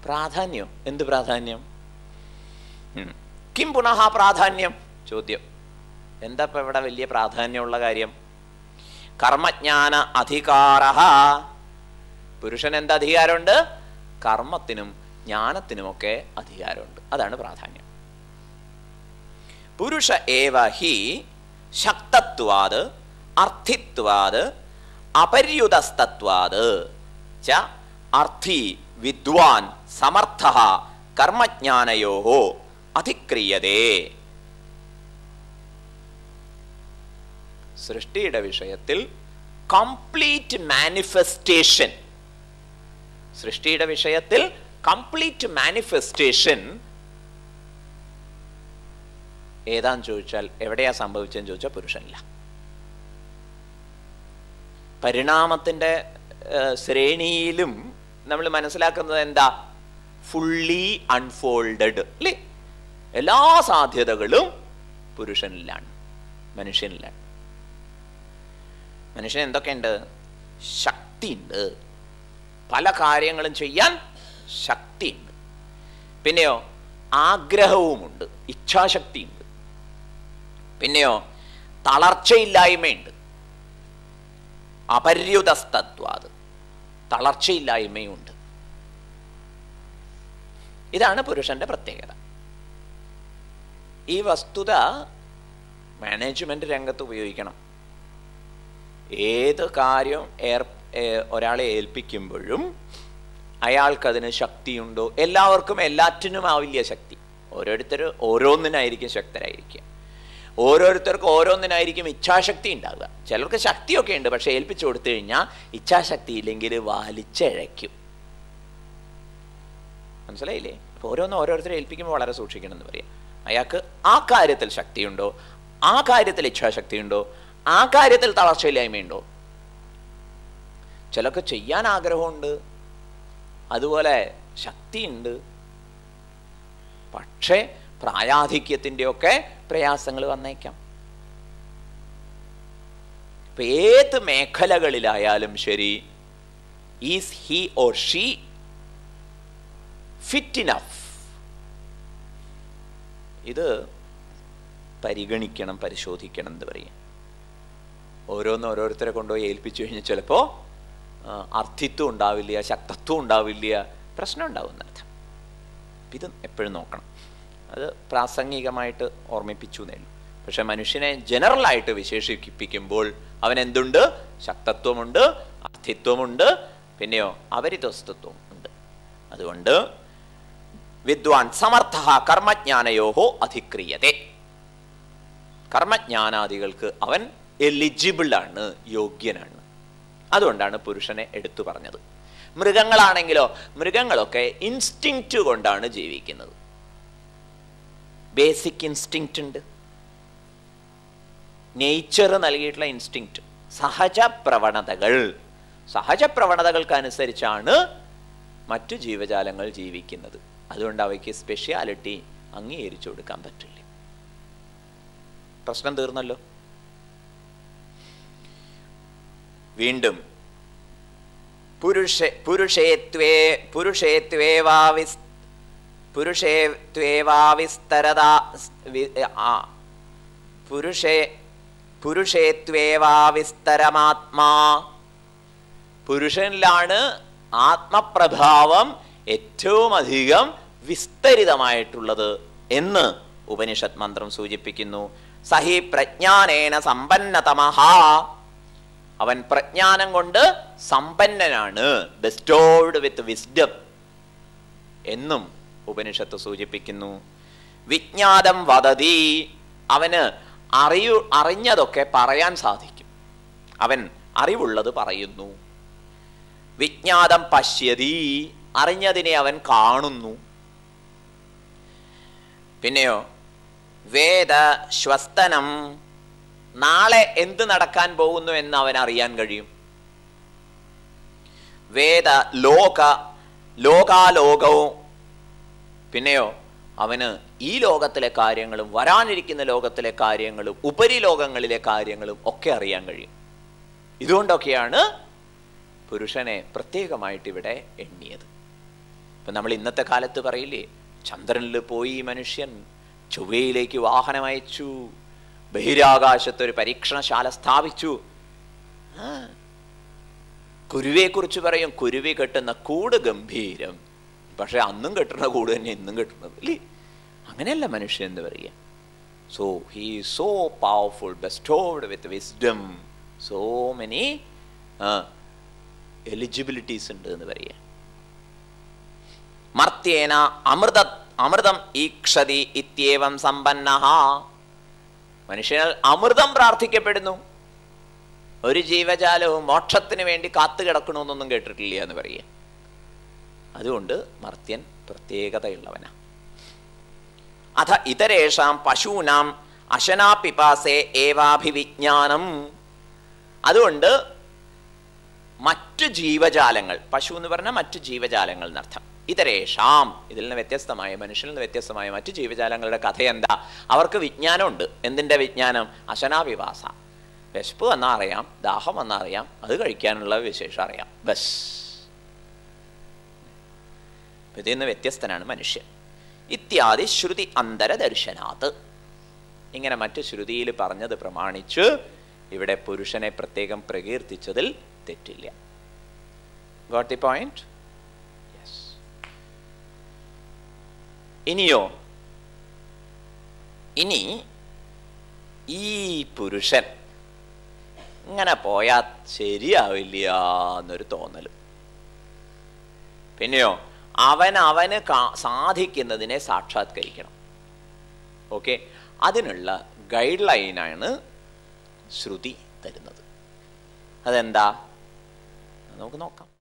പ്രാധാന്യം എന്ത് പ്രാധാന്യം ഉം. കിം പുനഃ പ്രാധാന്യം ചോദ്യം എന്താ ഇപ്പൊ ഇവിടെ വലിയ പ്രാധാന്യമുള്ള കാര്യം കർമ്മജ്ഞാന അധികാര പുരുഷൻ എന്താ അധികാരമുണ്ട് കർമ്മത്തിനും ജ്ഞാനത്തിനുമൊക്കെ അധികാരമുണ്ട് അതാണ് പ്രാധാന്യം പുരുഷ ഏവ ഹി ശക്തത്വാത് അർത്ഥിത്വാത് അപര്യുതസ്തത്വാത് ച അർത്ഥി വിദ്വാൻ സമർത്ഥ കർമ്മജ്ഞാനയോ അധിക്രിയതേ സൃഷ്ടിയുടെ വിഷയത്തിൽ കംപ്ലീറ്റ് മാനിഫെസ്റ്റേഷൻ സൃഷ്ടിയുടെ വിഷയത്തിൽ കംപ്ലീറ്റ് മാനിഫെസ്റ്റേഷൻ ഏതാന്ന് ചോദിച്ചാൽ എവിടെയാ സംഭവിച്ചതെന്ന് ചോദിച്ചാൽ പുരുഷനില്ല പരിണാമത്തിന്റെ ഏഹ്, ശ്രേണിയിലും നമ്മൾ മനസ്സിലാക്കുന്നത് എന്താ ഫുള്ളി അൺഫോൾഡഡ് അല്ലേ എല്ലാ സാധ്യതകളും പുരുഷനിലാണ് മനുഷ്യനിലാണ് മനുഷ്യൻ എന്തൊക്കെയുണ്ട് ശക്തിയുണ്ട് പല കാര്യങ്ങളും ചെയ്യാൻ ശക്തിയുണ്ട് പിന്നെയോ ആഗ്രഹവുമുണ്ട് ഇച്ഛാശക്തിയുണ്ട് പിന്നെയോ തളർച്ചയില്ലായ്മയുണ്ട് അപര്യുതസ്തത്വാത് തളർച്ചയില്ലായ്മയുണ്ട് ഇതാണ് പുരുഷന്റെ പ്രത്യേകത ഈ വസ്തുത മാനേജ്മെന്റ് രംഗത്ത് ഉപയോഗിക്കണം ഏത് കാര്യം ഏർ ഏ- ഒരാളെ ഏൽപ്പിക്കുമ്പോഴും അയാൾക്കതിന് ശക്തിയുണ്ടോ എല്ലാവർക്കും എല്ലാറ്റിനും ആവില്ല ശക്തി ഓരോരുത്തർ ഓരോന്നിനായിരിക്കും ശക്തരായിരിക്കുക ഓരോരുത്തർക്കും ഓരോന്നിനായിരിക്കും ഇച്ഛാശക്തി ഉണ്ടാവുക ചിലർക്ക് ശക്തിയൊക്കെ ഉണ്ട് പക്ഷെ ഏൽപ്പിച്ചു കൊടുത്തു കഴിഞ്ഞാൽ ഇച്ഛാശക്തി ഇല്ലെങ്കിൽ വാലിച്ചഴയ്ക്കും മനസ്സിലായില്ലേ അപ്പൊ ഓരോന്നും ഓരോരുത്തരെ ഏൽപ്പിക്കുമ്പോൾ വളരെ സൂക്ഷിക്കണം എന്ന് പറയാം അയാൾക്ക് ആ കാര്യത്തിൽ ശക്തിയുണ്ടോ ആ കാര്യത്തിൽ ഇച്ഛാശക്തിയുണ്ടോ ആ കാര്യത്തിൽ തളർച്ചയില്ലായ്മയുണ്ടോ ചിലർക്ക് ചെയ്യാൻ ആഗ്രഹമുണ്ട് അതുപോലെ ശക്തിയുണ്ട് പക്ഷേ പ്രായാധിക്യത്തിൻ്റെ ഒക്കെ പ്രയാസങ്ങൾ വന്നേക്കാം ഇപ്പൊ ഏത് മേഖലകളിലായാലും ശരി is he or she fit enough ഇത് പരിഗണിക്കണം പരിശോധിക്കണം എന്ന് പറയാം ഓരോന്ന് ഓരോരുത്തരെ കൊണ്ടുപോയി ഏൽപ്പിച്ചു കഴിഞ്ഞാൽ ചിലപ്പോൾ അർത്ഥിത്വം ഉണ്ടാവില്ല ശക്തത്വം ഉണ്ടാവില്ല പ്രശ്നം ഉണ്ടാവും എന്നർത്ഥം ഇത് എപ്പോഴും നോക്കണം അത് പ്രാസംഗികമായിട്ട് ഓർമ്മിപ്പിച്ചു എന്നേ ഉള്ളൂ പക്ഷെ മനുഷ്യനെ ജനറലായിട്ട് വിശേഷിപ്പിക്കുമ്പോൾ അവൻ എന്തുണ്ട് ശക്തത്വമുണ്ട് അർത്ഥിത്വമുണ്ട് പിന്നെയോ അപരിതസ്തത്വം ഉണ്ട് അതുകൊണ്ട് വിദ്വാൻ സമർത്ഥ കർമ്മജ്ഞാനയോഹോ അധിക്രിയതേ കർമ്മജ്ഞാനാദികൾക്ക് അവൻ എലിജിബിൾ ആണ് യോഗ്യനാണ് അതുകൊണ്ടാണ് പുരുഷനെ എടുത്തു പറഞ്ഞത് മൃഗങ്ങളാണെങ്കിലോ മൃഗങ്ങളൊക്കെ ഇൻസ്റ്റിങ്ക്റ്റ് കൊണ്ടാണ് ജീവിക്കുന്നത് ബേസിക് ഇൻസ്റ്റിങ്ക്റ്റ് ഉണ്ട് നേച്ചർ നൽകിയിട്ടുള്ള ഇൻസ്റ്റിങ്ക്റ്റ് സഹജ പ്രവണതകൾ സഹജ പ്രവണതകൾക്കനുസരിച്ചാണ് മറ്റു ജീവജാലങ്ങൾ ജീവിക്കുന്നത് അതുകൊണ്ട് അവയ്ക്ക് സ്പെഷ്യാലിറ്റി അംഗീകരിച്ചു കൊടുക്കാൻ പറ്റില്ല പ്രശ്നം തീർന്നല്ലോ വീണ്ടും പുരുഷ പുരുഷേത്വേ പുരുഷേത്വേവാവിസ് പുരുഷേത്വേവാവിസ്തരത വി- ആ പുരുഷേ പുരുഷേത്വേവാവിസ്തരമാത്മാ പുരുഷനിലാണ് ആത്മപ്രഭാവം ഏറ്റവും അധികം വിസ്തരിതമായിട്ടുള്ളത് എന്ന് ഉപനിഷത് മന്ത്രം സൂചിപ്പിക്കുന്നു സഹി പ്രജ്ഞാനേന സമ്പന്നതമഹ അവൻ പ്രജ്ഞാനം കൊണ്ട് സമ്പന്നനാണ് ബെസ്റ്റോൾഡ് വിത്ത് വിസ്ഡം എന്നും ഉപനിഷത്ത് സൂചിപ്പിക്കുന്നു വിജ്ഞാതം വദതി അവന് അറിയു അറിഞ്ഞതൊക്കെ പറയാൻ സാധിക്കും അവൻ അറിവുള്ളത് പറയുന്നു വിജ്ഞാതം പശ്യതി അറിഞ്ഞതിനെ അവൻ കാണുന്നു പിന്നെയോ വേദ ശ്വസ്തനം നാളെ എന്ത് നടക്കാൻ പോകുന്നു എന്ന് അവൻ അറിയാൻ കഴിയും വേദ ലോക ലോകാലോകവും പിന്നെയോ അവന് ഈ ലോകത്തിലെ കാര്യങ്ങളും വരാനിരിക്കുന്ന ലോകത്തിലെ കാര്യങ്ങളും ഉപരിലോകങ്ങളിലെ കാര്യങ്ങളും ഒക്കെ അറിയാൻ കഴിയും ഇതുകൊണ്ടൊക്കെയാണ് പുരുഷനെ പ്രത്യേകമായിട്ട് ഇവിടെ എണ്ണിയത് ഇപ്പം നമ്മൾ ഇന്നത്തെ കാലത്ത് പറയില്ലേ ചന്ദ്രനിൽ പോയി ഈ മനുഷ്യൻ ചൊവ്വയിലേക്ക് വാഹനം അയച്ചു ബഹിരാകാശത്ത് ഒരു പരീക്ഷണശാല സ്ഥാപിച്ചു ആ. കുരുവിയെക്കുറിച്ച് പറയും കുരുവി കെട്ടുന്ന കൂട് ഗംഭീരം പക്ഷെ അന്നും കെട്ടുന്ന കൂട് തന്നെ ഇന്നും കെട്ടുന്നത് അല്ലേ അങ്ങനെയല്ല മനുഷ്യൻ എന്ന് പറയുക so he so powerful bestowed with wisdom so many eligibilities ഉണ്ട് എന്ന് പറയുക മർത്തേന അമൃത അമൃതം ഈക്ഷതി ഇത്യേവം സമ്പന്ന മനുഷ്യനാൽ അമൃതം പ്രാർത്ഥിക്കപ്പെടുന്നു ഒരു ജീവജാലവും മോക്ഷത്തിന് വേണ്ടി കാത്തു കിടക്കണമെന്നൊന്നും കേട്ടിട്ടില്ല എന്ന് പറയുക അതുകൊണ്ട് മർത്യൻ പ്രത്യേകതയുള്ളവനാ അഥ ഇതരേഷാം പശൂനാം അശനാപിപാസേ ഏവാഭിവിജ്ഞാനം അതുകൊണ്ട് മറ്റു ജീവജാലങ്ങൾ പശു എന്ന് പറഞ്ഞാൽ മറ്റു ജീവജാലങ്ങൾ എന്നർത്ഥം ഇതരേഷാം ഇതിൽ നിന്ന് വ്യത്യസ്തമായ മനുഷ്യനിൽ നിന്ന് വ്യത്യസ്തമായ മറ്റു ജീവജാലങ്ങളുടെ കഥ എന്താ അവർക്ക് വിജ്ഞാനമുണ്ട് എന്തിൻ്റെ വിജ്ഞാനം അശനാവിവാസ വിശപ്പ് വന്നാൽ അറിയാം ദാഹം വന്നാൽ അറിയാം അത് കഴിക്കാനുള്ള വിശേഷം അറിയാം ബസ് ഇതിൽ നിന്ന് വ്യത്യസ്തനാണ് മനുഷ്യൻ ഇത്യാദി ശ്രുതി അന്തരദർശനാത് ഇങ്ങനെ മറ്റു ശ്രുതിയിൽ പറഞ്ഞത് പ്രമാണിച്ച് ഇവിടെ പുരുഷനെ പ്രത്യേകം പ്രകീർത്തിച്ചതിൽ തെറ്റില്ല ഗോട്ട് ദി പോയിന്റ് ഇനിയോ ഇനി ഈ പുരുഷൻ ഇങ്ങനെ പോയാൽ ശരിയാവില്ല എന്നൊരു തോന്നൽ പിന്നെയോ അവൻ അവന് കാ- സാധിക്കുന്നതിനെ സാക്ഷാത്കരിക്കണം ഓക്കെ അതിനുള്ള ഗൈഡ് ലൈനാണ് ശ്രുതി തരുന്നത് അതെന്താ നമുക്ക് നോക്കാം